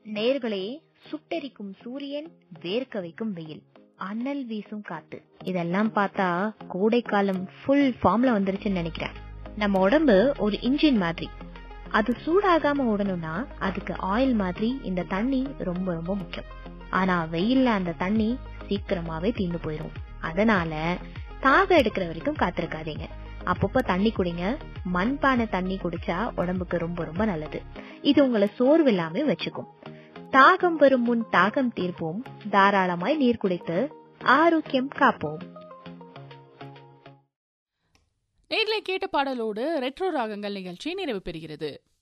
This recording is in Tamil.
நேர்களே சுட்டெரிக்கும் சூரியன் வேர்க்க வைக்கும் வெயில் அனல் வீசும் காத்து இதெல்லாம் பார்த்தா கோடைக்காலம் ஃபுல் ஃபார்ம்ல வந்துருச்சுன்னு நினைக்கிறேன் நம்ம உடம்பு ஒரு இன்ஜின் மாதிரி அது சூடாகாம ஓடணும்னா அதுக்கு ஆயில் மாதிரி இந்த தண்ணி ரொம்ப ரொம்ப முக்கியம் ஆனா வெயில்ல அந்த தண்ணி சீக்கிரமாவே தீர்ந்து போயிடும் அதனால தாகம் எடுக்கிற வரைக்கும் காத்திருக்காதீங்க அப்பப்போ தண்ணி குடிங்க மண்பானை தண்ணி குடிச்சா உடம்புக்கு ரொம்ப ரொம்ப நல்லது இது உங்களை சோர்வு இல்லாம வச்சுக்கும் தாகம் வரும் முன் தாகம் தீர்ப்போம் தாராளமாய் நீர் குடித்து ஆரோக்கியம் காப்போம் நேர்ல கேட்ட பாடலோடு ரெட்ரோ ராகங்கள் நிகழ்ச்சி நிறைவு பெறுகிறது